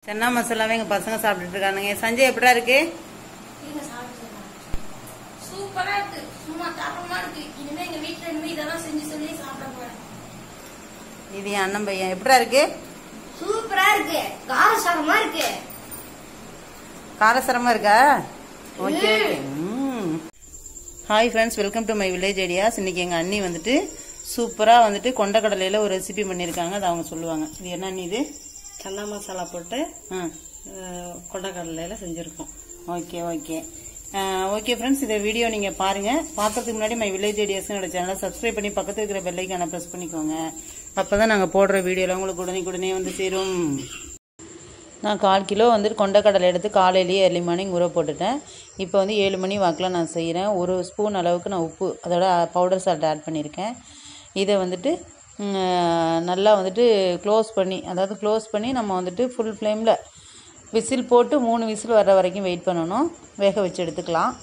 சென்னா மசாலாவே எங்க பசங்க சாப்பிட்டுட்டு இருக்கானுங்க சஞ்சய் எப்படா இருக்கு இருங்க, சாப்பிட்டுக்கலாம். சூப்பரா இருக்கு சும்மா தரமா இருக்கு இனிமே எங்க வீட்டுல இனிமே இதெல்லாம் செஞ்சு சொல்லி சாப்பிட போறேன் இது என் அண்ணன் பையன் எப்படா இருக்கு சூப்பரா இருக்கு காரசாரமா இருக்கு காரசரமா இருக்கா okay okay hi friends welcome to my village ideas இன்னைக்கு எங்க அண்ணி வந்துட்டு சூப்பரா வந்துட்டு கொண்டக்கடலையில ஒரு ரெசிபி பண்ணிருக்காங்க அதை அவங்க சொல்லுவாங்க இது என்ன அண்ணி இது சன்னா மசாலா போட்டு ஆ அஹ், கொண்டைக்கடலையில செஞ்சிருக்கோம் ஓகே ஓகே ஓகே ஃப்ரெண்ட்ஸ் இந்த வீடியோ நீங்க பாருங்க பார்க்கறதுக்கு முன்னாடி மை வில்லேஜ் ஐடியாஸ் என்னோட சேனலை சப்ஸ்கிரைப் பண்ணி பக்கத்துல இருக்கிற பெல்லைக்கான ப்ரெஸ் பண்ணிக்கோங்க அப்பதான் நாங்க போடுற வீடியோல உங்களுக்கு உடனே உடனே வந்து சேரும் நான் கால் கிலோ வந்துட்டு கொண்டக்கடலை எடுத்து காலையிலேயே ஏர்லி மார்னிங் ஊற போட்டுட்டேன் இப்போ வந்து ஏழு மணி வாக்கில் நான் செய்கிறேன் ஒரு ஸ்பூன் அளவுக்கு நான் உப்பு அதோட பவுடர் சால்ட் ஆட் பண்ணியிருக்கேன் இதை வந்துட்டு ம், நல்லா வந்துட்டு க்ளோஸ் பண்ணி அதாவது க்ளோஸ் பண்ணி நம்ம வந்துட்டு ஃபுல் ஃப்ளேமில் விசில் போட்டு மூணு விசில் வர்ற வரைக்கும் வெயிட் பண்ணணும் வேக வச்சு எடுத்துக்கலாம்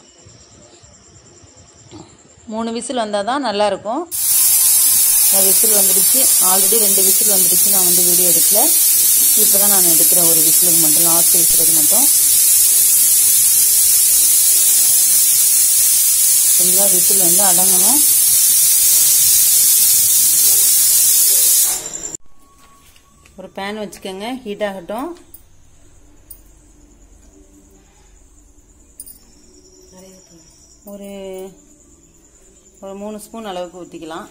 மூணு விசில் வந்தால் தான் நல்லாயிருக்கும் விசில் வந்துடுச்சு ஆல்ரெடி ரெண்டு விசில் வந்துடுச்சு நான் வந்து வீடியோ எடுக்கல இப்போ தான் நான் எடுக்கிறேன் ஒரு விசிலுக்கு மட்டும் லாஸ்ட் விசிலுக்கு மட்டும் ஃபுல்லாக விசில் வந்து அடங்கணும் ஒரு பேன் வச்சுக்கோங்க ஹீட் ஆகட்டும் ஒரு ஒரு மூணு ஸ்பூன் அளவுக்கு ஊற்றிக்கலாம்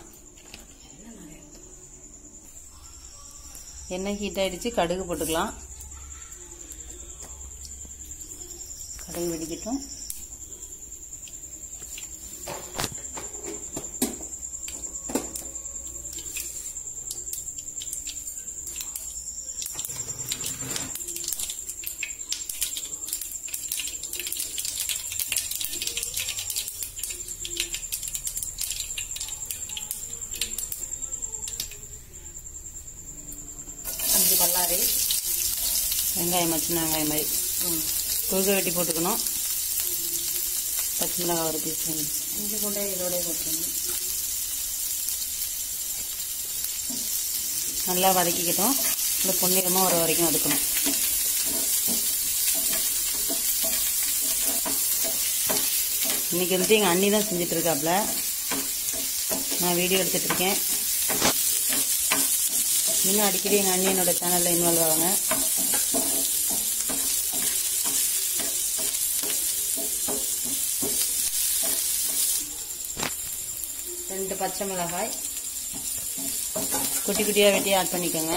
எண்ணெய் ஹீட் ஆயிடுச்சு கடுகு போட்டுக்கலாம் கடுகு வெடிக்கட்டும் அஞ்சு பல்லாரி வெங்காயம் சின்ன வெங்காயம் மாதிரி குறுக வெட்டி போட்டுக்கணும் பச்சை மிளகாய் ஒரு பீஸ் இஞ்சி கொண்டே இதோட போட்டுருங்க நல்லா வதக்கிக்கிட்டோம் இந்த பொன்னிறமாக வர வரைக்கும் வதக்கணும் இன்னைக்கு வந்துட்டு எங்கள் அண்ணி தான் செஞ்சுட்டு இருக்காப்ல நான் வீடியோ எடுத்துட்டு இருக்கேன் இன்னும் அடிக்கடி எங்கள் அண்ணி என்னோட சேனலில் இன்வால்வ் ஆவாங்க ரெண்டு பச்சை மிளகாய் குட்டி குட்டியாக வெட்டி ஆட் பண்ணிக்கோங்க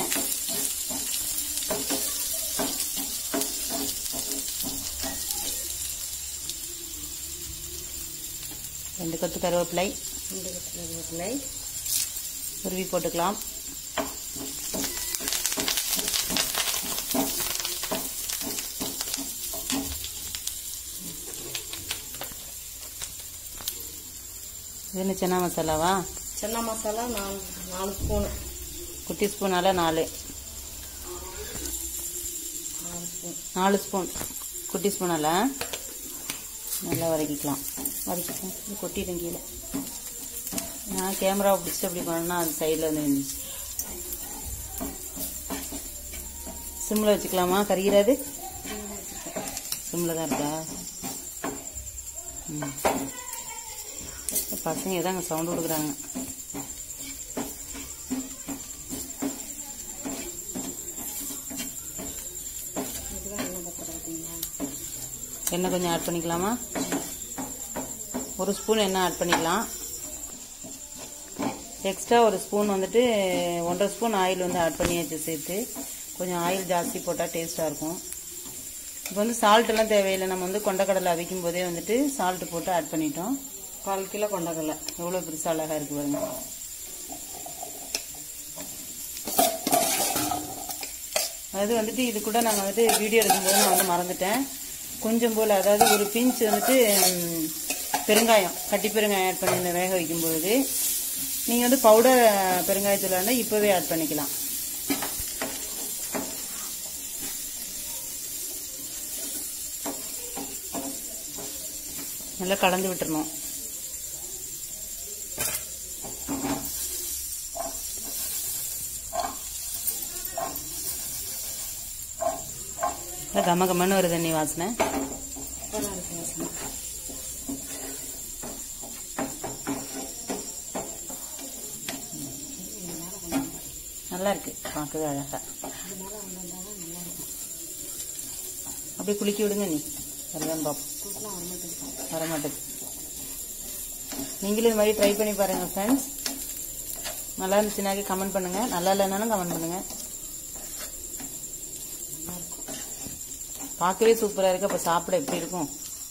ரெண்டு கொத்து கருவேப்பிலை ரெண்டு கட்டு கருவேப்பிலை உருவி போட்டுக்கலாம் இது என்ன சென்னா மசாலாவா சன்னா மசாலா நாலு நாலு ஸ்பூனு குட்டி ஸ்பூனால நாலு நாலு ஸ்பூன் நாலு ஸ்பூன் குட்டி ஸ்பூனால நல்லா வதக்கிக்கலாம் வதக்கிக்கலாம் இது கொட்டிட்டேன் கீழே நான் கேமராவை பிடிச்சிட்டு அப்படி பண்ணா அது சைடில் வந்து இருந்துச்சு சிம்மில் வச்சுக்கலாமா கறிகிறாது சிம்மில் தான் இருக்கா ம் பசங்க ஏதாங்க சவுண்டு கொடுக்குறாங்க இதுதான் என்ன பத்திரம் பார்த்தீங்களா எண்ணெய் கொஞ்சம் ஆட் பண்ணிக்கலாமா ஒரு ஸ்பூன் எண்ணெய் ஆட் பண்ணிக்கலாம் எக்ஸ்ட்ரா ஒரு ஸ்பூன் வந்துட்டு ஒன்றரை ஸ்பூன் ஆயில் வந்து ஆட் பண்ணியாச்சு சேர்த்து கொஞ்சம் ஆயில் ஜாஸ்தி போட்டால் டேஸ்ட்டாக இருக்கும் இப்போ வந்து salt எல்லாம் தேவையில்லை நம்ம வந்து கொண்டக்கடலை அவிக்கும் போதே வந்துட்டு சால்ட் போட்டு ஆட் பண்ணிட்டோம் கால் கிலோ கொண்டக்கடலை எவ்வளோ பெருசாக அழகாக இருக்கு பாருங்க அது வந்துட்டு இது கூட நாங்கள் வந்துட்டு வீடியோ எடுக்கும்போது நான் வந்து மறந்துட்டேன் கொஞ்சம் போல் அதாவது ஒரு பிஞ்ச் வந்துட்டு ம், பெருங்காயம் கட்டி பெருங்காயம் ஆட் பண்ணியிருந்தேன் வேக வைக்கும்போது நீங்கள் வந்து பவுடர் பெருங்காயத்தில் இருந்தால் இப்போவே ஆட் பண்ணிக்கலாம் நல்லா கலந்து விட்டுறணும் இல்லை கம்ம கம்மன்னு வருது தண்ணி வாசனை சூப்பராக இருக்கு வாசனை நல்லா இருக்கு பார்க்கவே அழகா இது மேலே வந்திருந்தாலும் நல்லா இருக்கும் அப்படியே குலுக்கி விடுங்க நீ வருதான்னு பார்ப்போம் கூட்டலாம் வர மாட்டேங்குது வர மாட்டேது நீங்களும் இது மாதிரி ட்ரை பண்ணி பாருங்க ஃப்ரெண்ட்ஸ் நல்லா இருந்துச்சுனாக்க கமெண்ட் பண்ணுங்க நல்லா இல்லைனாலும் கமெண்ட் பண்ணுங்க பார்க்கவே சூப்பரா இருக்கு அப்ப சாப்பிட எப்படி இருக்கும்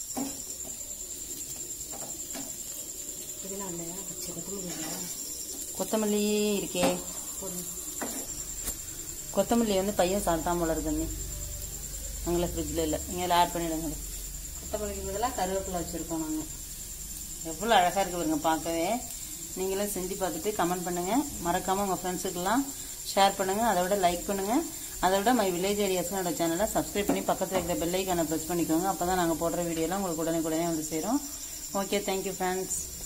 புதினா இல்லையா பச்சை கொத்தமல்லி இல்லையா கொத்தமல்லி இருக்கே போடுங்க கொத்தமல்லி வந்து பையன் சாப்பிட்டாம போல இருக்கு தண்ணி அங்கே ஃப்ரிட்ஜில் இல்லை நீங்கள் அதில் ஆட் பண்ணிடுங்க அது. கொத்தமல்லிக்கு பதிலாக கருவேப்பிலை வச்சுருக்கோம் நாங்கள் எவ்வளோ அழகாக இருக்கு பாருங்க பார்க்கவே நீங்களும் செஞ்சு பார்த்துட்டு கமெண்ட் பண்ணுங்க மறக்காம உங்கள் ஃப்ரெண்ட்ஸுக்கெல்லாம் ஷேர் பண்ணுங்க அதை விட லைக் பண்ணுங்க அதை விட மை வில்லேஜ் ஐடியாஸ்னோட சேனலை சப்ஸ்கிரைப் பண்ணி பக்கத்தில் இருக்கிற பெல் ஐக்கானை ப்ரெஸ் பண்ணிக்கோங்க அப்போ தான் நாங்கள் போடுற வீடியோலாம் உங்களுக்கு உடனே உடனே வந்து சேரும் ஓகே தேங்க்யூ ஃப்ரெண்ட்ஸ்